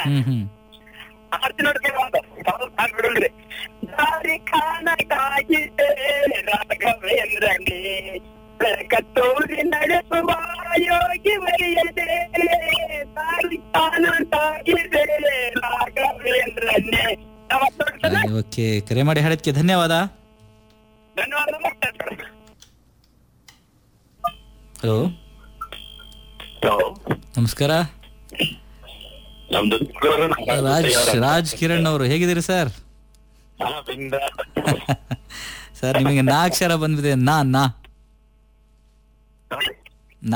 ಹ್ಮ್ ಹ್ಮ್ ಆರ್ತಿ ನೋಡ್ಕೊಂಡು ಬಿಡಲ್ರಿ ದಾರಿ ಕಾಣಕಾಗಿದೆ ರಾಘವೇಂದ್ರನೇ ಬೆಳಕತ್ತೂರಿ ನಡೆಸುವ ಯೋಗಿ ಬರೆಯದೆ ದಾರಿ ಕಾಣಕಾಗಿದೆ ರಾಘವೇಂದ್ರನೇ ನಮಸ್ಕಾರ ಓಕೆ ಕರೆ ಮಾಡಿ ಹಾಡಿದ್ಕೆ ಧನ್ಯವಾದ ಧನ್ಯವಾದ ನಮಸ್ಕಾರ ಹಲೋ ನಮಸ್ಕಾರ ನಮ್ದು ರಾಜ್ ರಾಜ್ ಕಿರಣ್ ಅವರು ಹೇಗಿದ್ದೀರಿ ಸರ್ ಸರ್ ನಿಮಗೆ ನಾ ಅಕ್ಷರ ಬಂದಿದೆ ನಾ ನಾ ನಾ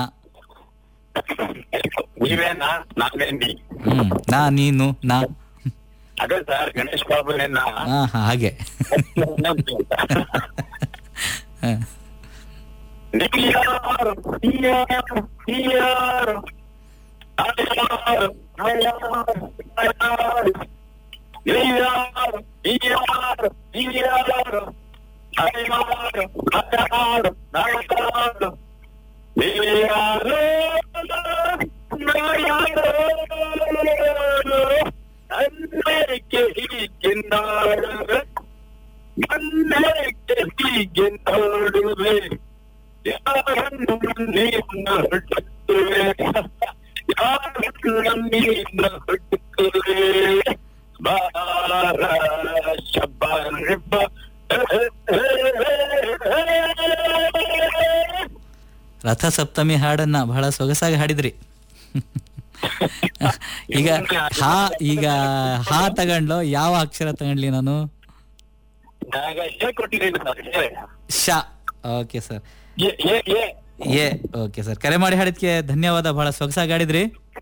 ನೀವೇನಾ ನಾನೇ ನೀ ಹ್ಮ್ ನಾ ನೀನು ನಾ ಅದೇ ಸರ್ ಗಣೇಶ್ ಬಾಬುನೇನಾ ಹಾ ಹಾ ಹಾಗೆ ಹ. ನೀಯಾರು ನೀಯಾರು ನೀಯಾರು ಅಯಾರು ಅಯಾರು ಅಯಾರು ನೀಯಾರು ನೀಯಾರು ನೀಯಾರು ಅಯಾರು ಅಯಾರು ನಾಯಾರು ನೀಯಾರು ನಾಯಾರು ಅನ್ನಕ್ಕೆ ಹೀಗೆಂದಾಡುವೆ ಅನ್ನಕ್ಕೆ ಹೀಗೆ ನೋಡುವೆ ಯಾರನ್ನು ನೀನು ಹುಡುಕುವೆ ಯಾರನ್ನು ನೀನು ಹುಡುಕುವೆ ಬಾರ ಶಬ್ಬ ರಥ ಸಪ್ತಮಿ ಹಾಡನ್ನ ಬಹಳ ಸೊಗಸಾಗಿ ಹಾಡಿದ್ರಿ ಈಗ ಹಾ ಈಗ ಹಾ ತಗೊಂಡ್ಲು ಯಾವ ಅಕ್ಷರ ತಗೊಂಡ್ಲಿ ನಾನು ನಾಗ ಹೇಳ್ಕೊಟ್ಟಿದ್ದೀನಿ ಸರ್ ಹೇಳಿ. ಶ ಓಕೆ ಸರ್ ಏ ಏ ಏ ಎ ಓಕೆ ಸರ್ ಕರೆ ಮಾಡಿ ಹಾಡಿದ್ಕೆ ಧನ್ಯವಾದ ಬಹಳ ಸೊಗಸಾಗಿ ಹಾಡಿದ್ರಿ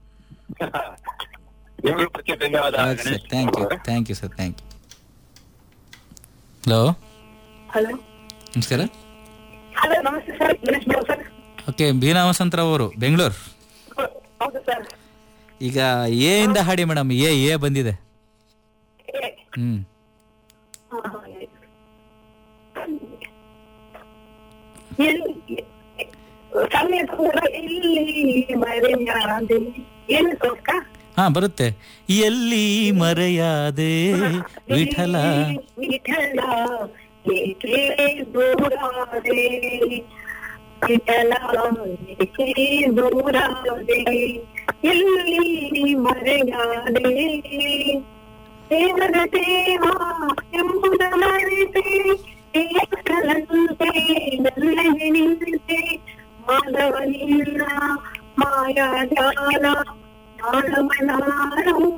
ನಿಮ್ಗೆ ಪ್ರತಿ ಧನ್ಯವಾದ okay sir thank you thank you sir thank you hello hello ನಮಸ್ಕಾರ ಹಲೋ ನಮಸ್ತೆ sir Ganesh Babu sir okay Beena Vasantrao Bengaluru ಹೌದು ಸರ್ ಈಗ ಎ ಇಂದ ಹಾಡಿ ಮೇಡಮ್ ಎ ಎ ಬಂದಿದೆ ಹ್ಮ್ ಸಮಯ ಇಲ್ಲಿ ಮರೆಯಾದೆ ಏನು ಸೋಸ್ಕ ಹಾ ಬರುತ್ತೆ ಎಲ್ಲಿ ಮರೆಯಾದೆ ವಿಠಲ ವಿಠಲ ಏಕೆ ದೂರಾದೆ ವಿಠಲ ಏಕೆ ದೂರಾದೆ ಎಲ್ಲಿ ಮರೆಯಾದೆ ದೇವರ ದೇವ ಎಂಬುದ ಮರೆತೆ ಏಕಲಂತೆ ನನ್ನಲ್ಲಿ ನಿಂತೆ ಮಾಧವನಿಲ್ಲ ಮಾಯಾಜಾಲ ಮಾನವನಾರು